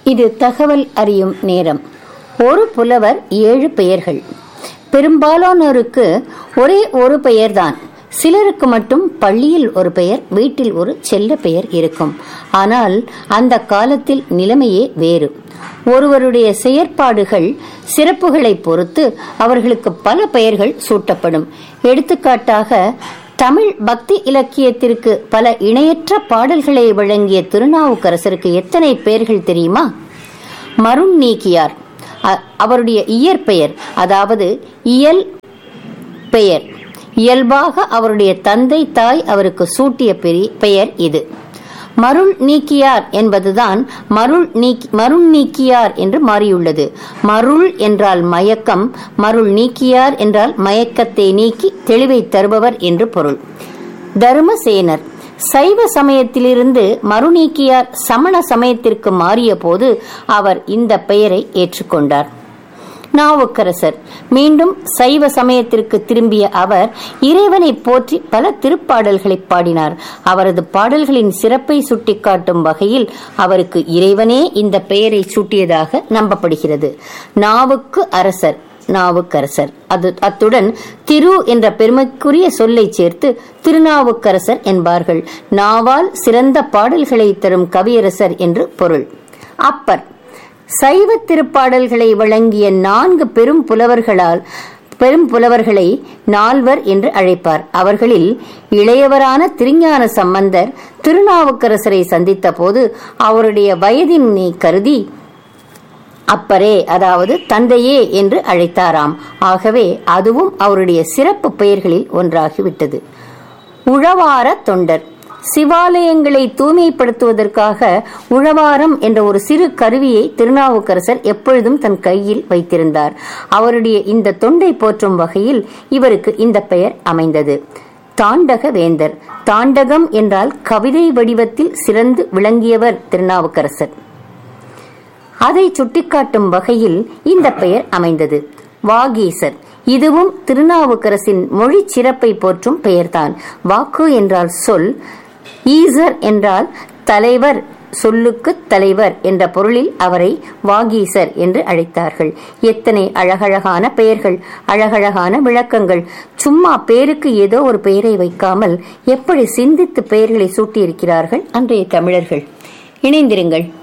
இது தகவல் அறியும் நேரம் ஒரு புலவர் ஏழு பெயர்கள் பெரும்பாலானோருக்கு ஒரே ஒரு பெயர்தான் சிலருக்கு மட்டும் பள்ளியில் ஒரு பெயர் வீட்டில் ஒரு செல்ல பெயர் இருக்கும் ஆனால் அந்த காலத்தில் நிலைமையே வேறு ஒருவருடைய செயற்பாடுகள் சிறப்புகளை பொறுத்து அவர்களுக்கு பல பெயர்கள் சூட்டப்படும் எடுத்துக்காட்டாக தமிழ் பக்தி இலக்கியத்திற்கு பல இணையற்ற பாடல்களை வழங்கிய திருநாவுக்கரசருக்கு எத்தனை பெயர்கள் தெரியுமா மருண் நீக்கியார் அ- அவருடைய இயற்பெயர் அதாவது இயல் பெயர் இயல்பாக அவருடைய தந்தை தாய் அவருக்கு சூட்டிய பெரி- பெயர் இது மருள் நீக்கியார் என்பதுதான் மருள் நீக்கி மருள் நீக்கியார் என்று மாறியுள்ளது மருள் என்றால் மயக்கம் மருள் நீக்கியார் என்றால் மயக்கத்தை நீக்கி தெளிவை தருபவர் என்று பொருள் தர்மசேனர் சைவ சமயத்திலிருந்து மறுநீக்கியார் சமண சமயத்திற்கு மாறிய போது அவர் இந்த பெயரை ஏற்றுக்கொண்டார் நாவுக்கரசர் மீண்டும் சைவ சமயத்திற்கு திரும்பிய அவர் இறைவனை போற்றி பல திருப்பாடல்களை பாடினார் அவரது பாடல்களின் சிறப்பை சுட்டிக்காட்டும் வகையில் அவருக்கு இறைவனே இந்த பெயரை சூட்டியதாக நம்பப்படுகிறது நாவுக்கு அரசர் நாவுக்கரசர் அது அத்துடன் திரு என்ற பெருமைக்குரிய சொல்லை சேர்த்து திருநாவுக்கரசர் என்பார்கள் நாவால் சிறந்த பாடல்களை தரும் கவியரசர் என்று பொருள் அப்பர் சைவ திருப்பாடல்களை வழங்கிய நான்கு பெரும் புலவர்களால் பெரும் புலவர்களை நால்வர் என்று அழைப்பார் அவர்களில் இளையவரான திருஞான சம்பந்தர் திருநாவுக்கரசரை சந்தித்த போது அவருடைய வயதினை கருதி அப்பரே அதாவது தந்தையே என்று அழைத்தாராம் ஆகவே அதுவும் அவருடைய சிறப்பு பெயர்களில் ஒன்றாகிவிட்டது உழவார தொண்டர் சிவாலயங்களை தூய்மைப்படுத்துவதற்காக உழவாரம் என்ற ஒரு சிறு கருவியை திருநாவுக்கரசர் எப்பொழுதும் தன் கையில் வைத்திருந்தார் அவருடைய இந்த தொண்டை போற்றும் வகையில் இவருக்கு இந்த பெயர் அமைந்தது தாண்டக வேந்தர் தாண்டகம் என்றால் கவிதை வடிவத்தில் சிறந்து விளங்கியவர் திருநாவுக்கரசர் அதை சுட்டிக்காட்டும் வகையில் இந்த பெயர் அமைந்தது வாகீசர் இதுவும் திருநாவுக்கரசின் மொழி சிறப்பை போற்றும் பெயர்தான் வாக்கு என்றால் சொல் ஈசர் என்றால் தலைவர் சொல்லுக்கு தலைவர் என்ற பொருளில் அவரை வாகீசர் என்று அழைத்தார்கள் எத்தனை அழகழகான பெயர்கள் அழகழகான விளக்கங்கள் சும்மா பேருக்கு ஏதோ ஒரு பெயரை வைக்காமல் எப்படி சிந்தித்து பெயர்களை சூட்டியிருக்கிறார்கள் அன்றைய தமிழர்கள் இணைந்திருங்கள்